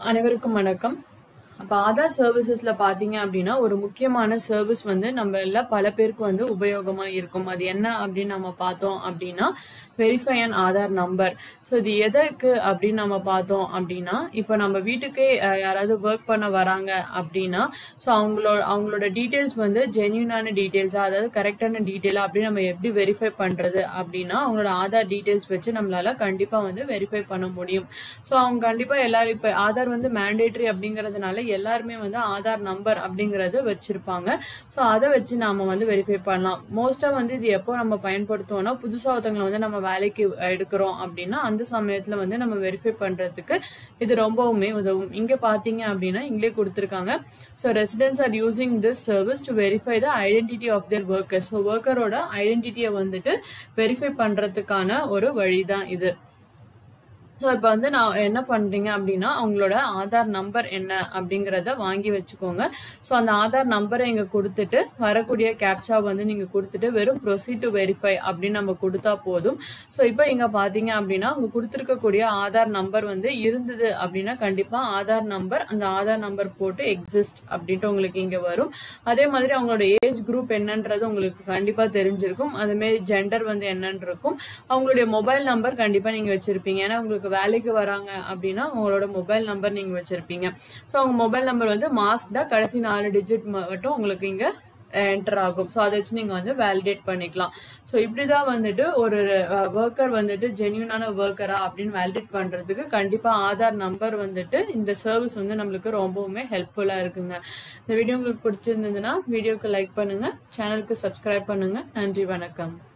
அனைவருக்கும் வணக்கம் அப்ப ஆதார் சர்வீசஸ்ல பாத்தீங்க அப்படின்னா ஒரு முக்கியமான சர்வீஸ் வந்து நம்ம எல்லாம் பல பேருக்கு வந்து உபயோகமா இருக்கும் அது என்ன அப்படின்னு நம்ம பார்த்தோம் அப்படின்னா verify and Aadhaar number so இது எதற்கு அப்படின்னு நம்ம பார்த்தோம் அப்படின்னா இப்போ நம்ம வீட்டுக்கே அஹ், யாராவது ஒர்க் பண்ண வராங்க அப்படின்னா ஸோ அவங்களோட அவங்களோட டீட்டெயில்ஸ் வந்து ஜென்யூனான டீட்டெயில்ஸா அதாவது கரெக்டான டீட்டெயிலா அப்படி நம்ம எப்படி வெரிஃபை பண்றது அப்படின்னா அவங்களோட ஆதார் டீட்டெயில்ஸ் வச்சு நம்மளால கண்டிப்பா வந்து வெரிஃபை பண்ண முடியும் ஸோ அவங்க கண்டிப்பா எல்லாரும் இப்போ ஆதார் வந்து மேண்டேட்டரி அப்படிங்கறதுனால எல்லாருமே வந்து ஆதார் நம்பர் அப்படிங்கறது வச்சிருப்பாங்க ஸோ அதை வச்சு நாம வந்து வெரிஃபை பண்ணலாம் மோஸ்டா வந்து இது எப்போ நம்ம பயன்படுத்துவோம்னா புதுசா ஒருத்தவங்களை வந்து நம்ம வேலைக்கு எடுக்கிறோம் அப்படின்னா அந்த சமயத்துல வந்து நம்ம வெரிஃபை பண்றதுக்கு இது ரொம்பவுமே உதவும் இங்க பாத்தீங்க அப்படின்னா இங்களே கொடுத்துருக்காங்க so residents are using this service to verify the identity of their workers so ஒர்க்கரோட ஐடென்டிட்டியை வந்துட்டு வெரிஃபை பண்றதுக்கான ஒரு வழிதான் இது ஸோ இப்போ வந்து நான் என்ன பண்றீங்க அப்படின்னா அவங்களோட ஆதார் நம்பர் என்ன அப்படிங்கிறத வாங்கி வச்சுக்கோங்க ஸோ அந்த ஆதார் நம்பரை இங்க கொடுத்துட்டு வரக்கூடிய கேப்சா வந்து நீங்க கொடுத்துட்டு வெறும் ப்ரொசீட் டு வெரிஃபை அப்படின்னு நம்ம கொடுத்தா போதும் ஸோ இப்போ இங்க பாத்தீங்க அப்படின்னா அவங்க கொடுத்துருக்கக்கூடிய ஆதார் நம்பர் வந்து இருந்தது அப்படின்னா கண்டிப்பா ஆதார் நம்பர் அந்த ஆதார் நம்பர் போட்டு எக்ஸிஸ்ட் அப்படின்ட்டு உங்களுக்கு இங்க வரும் அதே மாதிரி அவங்களோட ஏஜ் குரூப் என்னன்றது உங்களுக்கு கண்டிப்பா தெரிஞ்சிருக்கும் அதே மாதிரி ஜெண்டர் வந்து என்னன்னு இருக்கும் அவங்களுடைய மொபைல் நம்பர் கண்டிப்பா நீங்க வச்சிருப்பீங்க ஏன்னா உங்களுக்கு வேலைக்கு வராங்க அப்படின்னா உங்களோட மொபைல் நம்பர் நீங்க வச்சிருப்பீங்க ஸோ அவங்க மொபைல் நம்பர் வந்து மாஸ்க்டா கடைசி நாலு டிஜிட் மட்டும் உங்களுக்கு இங்க என்டர் ஆகும் ஸோ அதை வச்சு நீங்கள் வந்து வேலிடேட் பண்ணிக்கலாம் ஸோ இப்படி தான் வந்துட்டு ஒரு ஒர்க்கர் வந்துட்டு ஜென்யூனான ஒர்க்கரா அப்படின்னு வேலிடேட் பண்ணுறதுக்கு கண்டிப்பாக ஆதார் நம்பர் வந்துட்டு இந்த சர்வீஸ் வந்து நம்மளுக்கு ரொம்பவுமே ஹெல்ப்ஃபுல்லாக இருக்குங்க இந்த வீடியோ உங்களுக்கு பிடிச்சிருந்ததுன்னா வீடியோக்கு லைக் பண்ணுங்கள் சேனலுக்கு சப்ஸ்கிரைப் பண்ணுங்கள் நன்றி வணக்கம்